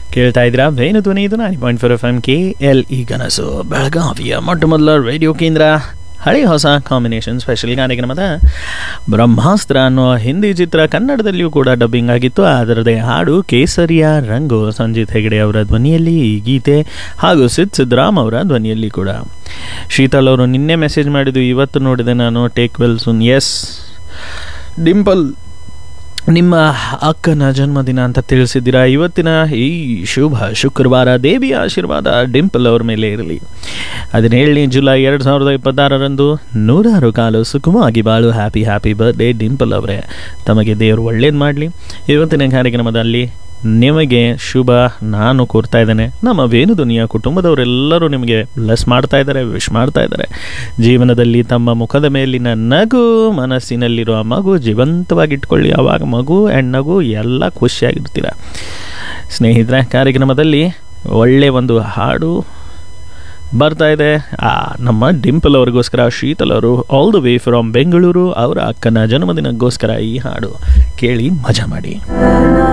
ಕೇಳ್ತಾ ಇದ್ದೀರಾ ವೇಣು ಧ್ವನಿ ಇದು nine point four F M K L ಈ ಕನಸು ಬೆಳಗಾವಿಯ ಮೊಟ್ಟ ಮೊದಲ ರೇಡಿಯೋ ಕೇಂದ್ರ ಹಳೆ ಹೊಸ ಕಾಂಬಿನೇಷನ್ ಸ್ಪೆಷಲ್ ಕಾರ್ಯಕ್ರಮದ ಬ್ರಹ್ಮಾಸ್ತ್ರ ಅನ್ನೋ ಹಿಂದಿ ಚಿತ್ರ ಕನ್ನಡದಲ್ಲಿಯೂ ಕೂಡ ಡಬ್ಬಿಂಗ್ ಆಗಿತ್ತು ಅದರದೇ ಹಾಡು ಕೇಸರಿಯ ರಂಗು ಸಂಜಿತ್ ಹೆಗಡೆ ಅವರ ಧ್ವನಿಯಲ್ಲಿ ಈ ಗೀತೆ ಹಾಗೂ ಸಿದ್ ಸಿದ್ದರಾಮ್ ಅವರ ಧ್ವನಿಯಲ್ಲಿ ಕೂಡ ಶೀತಲ್ ಅವರು ನಿನ್ನೆ ಮೆಸೇಜ್ ಮಾಡಿದ್ದು ಇವತ್ತು ನೋಡಿದೆ ನಾನು take well soon S Dimple ನಿಮ್ಮ ಅಕ್ಕನ ಜನ್ಮದಿನ ಅಂತ ತಿಳಿಸಿದ್ದೀರಾ ಇವತ್ತಿನ ಈ ಶುಭ ಶುಕ್ರವಾರ ದೇವಿಯ ಆಶೀರ್ವಾದ ಡಿಂಪಲ್ ಅವ್ರ ಮೇಲೆ ಇರಲಿ ಹದಿನೇಳನೇ ಜುಲೈ ಎರಡು ಸಾವಿರದ ಇಪ್ಪತ್ತಾರರಂದು ನೂರಾರು ಕಾಲು ಸುಖವಾಗಿ ಬಾಳು ಹ್ಯಾಪಿ ಹ್ಯಾಪಿ ಬರ್ಡೇ ಡಿಂಪಲ್ ಅವರೇ ತಮಗೆ ದೇವರು ಒಳ್ಳೇದು ಮಾಡಲಿ ಇವತ್ತಿನ ಕಾರ್ಯಕ್ರಮದಲ್ಲಿ ನಿಮಗೆ ಶುಭ ನಾನು ಕೋರ್ತಾ ಇದ್ದೇನೆ ನಮ್ಮ ವೇಣುದುನಿಯ ಕುಟುಂಬದವರೆಲ್ಲರೂ ನಿಮಗೆ ಬ್ಲೆಸ್ ಮಾಡ್ತಾ ಇದ್ದಾರೆ ವಿಶ್ ಮಾಡ್ತಾ ಇದ್ದಾರೆ ಜೀವನದಲ್ಲಿ ತಮ್ಮ ಮುಖದ ಮೇಲಿನ ನಗು ಮನಸ್ಸಿನಲ್ಲಿರುವ ಮಗು ಜೀವಂತವಾಗಿಟ್ಕೊಳ್ಳಿ ಆವಾಗ ಮಗು ಆ್ಯಂಡ್ ನಗು ಎಲ್ಲ ಖುಷಿಯಾಗಿರ್ತೀರ ಸ್ನೇಹಿತರೆ ಕಾರ್ಯಕ್ರಮದಲ್ಲಿ ಒಳ್ಳೆ ಒಂದು ಹಾಡು ಬರ್ತಾ ಇದೆ ಆ ನಮ್ಮ ಡಿಂಪಲ್ ಅವ್ರಿಗೋಸ್ಕರ ಶೀತಲ್ ಅವರು all the way from Bengaluru ಅವರ ಅಕ್ಕನ ಜನ್ಮದಿನಕ್ಕೋಸ್ಕರ ಈ ಹಾಡು ಕೇಳಿ ಮಜಾ ಮಾಡಿ